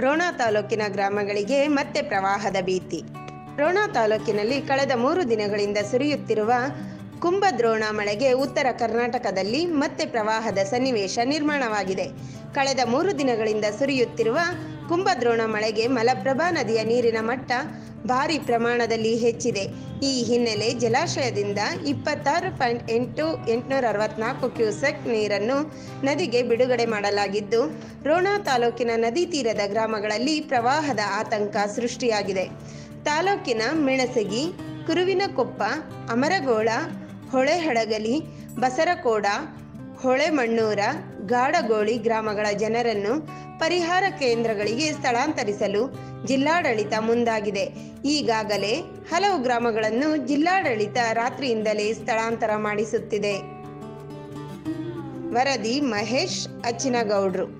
ರೋಣ ತಾಲೂಕಿನ ಗ್ರಾಮಗಳಿಗೆ ಮತ್ತೆ ಪ್ರವಾಹದ ಭೀತಿ ರೋಣ ತಾಲೂಕಿನಲ್ಲಿ ಕಳೆದ ಮೂರು ದಿನಗಳಿಂದ ಸುರಿಯುತ್ತಿರುವ ಕುಂಭದ್ರೋಣ ಮಳೆಗೆ ಉತ್ತರ ಕರ್ನಾಟಕದಲ್ಲಿ ಮತ್ತೆ ಪ್ರವಾಹದ ಸನ್ನಿವೇಶ ನಿರ್ಮಾಣವಾಗಿದೆ ಕಳೆದ ಮೂರು ದಿನಗಳಿಂದ ಸುರಿಯುತ್ತಿರುವ ಕುಂಭದ್ರೋಣ ಮಳೆಗೆ ಮಲಪ್ರಭಾ ನದಿಯ ನೀರಿನ ಮಟ್ಟ ಭಾರಿ ಪ್ರಮಾಣದಲ್ಲಿ ಹೆಚ್ಚಿದೆ ಈ ಹಿನ್ನೆಲೆ ಜಲಾಶಯದಿಂದ ಇಪ್ಪತ್ತಾರು ಪಾಯಿಂಟ್ ಎಂಟು ಎಂಟುನೂರ ಅರವತ್ನಾಲ್ಕು ಕ್ಯೂಸೆಕ್ ನೀರನ್ನು ನದಿಗೆ ಬಿಡುಗಡೆ ಮಾಡಲಾಗಿದ್ದು ರೋಣ ತಾಲೂಕಿನ ನದಿ ತೀರದ ಗ್ರಾಮಗಳಲ್ಲಿ ಪ್ರವಾಹದ ಆತಂಕ ಸೃಷ್ಟಿಯಾಗಿದೆ ತಾಲೂಕಿನ ಮೆಣಸಗಿ ಕುರುವಿನಕೊಪ್ಪ ಅಮರಗೋಳ ಹೊಳೆಹಡಗಲಿ ಬಸರಕೋಡ ಹೊಳೆಮಣ್ಣೂರ ಗಾಡಗೋಳಿ ಗ್ರಾಮಗಳ ಜನರನ್ನು ಪರಿಹಾರ ಕೇಂದ್ರಗಳಿಗೆ ಸ್ಥಳಾಂತರಿಸಲು ಜಿಲ್ಲಾಡಳಿತ ಮುಂದಾಗಿದೆ ಈಗಾಗಲೇ ಹಲವು ಗ್ರಾಮಗಳನ್ನು ಜಿಲ್ಲಾಡಳಿತ ರಾತ್ರಿಯಿಂದಲೇ ಸ್ಥಳಾಂತರ ಮಾಡಿಸುತ್ತಿದೆ ವರದಿ ಮಹೇಶ್ ಅಚ್ಚಿನಗೌಡ್ರು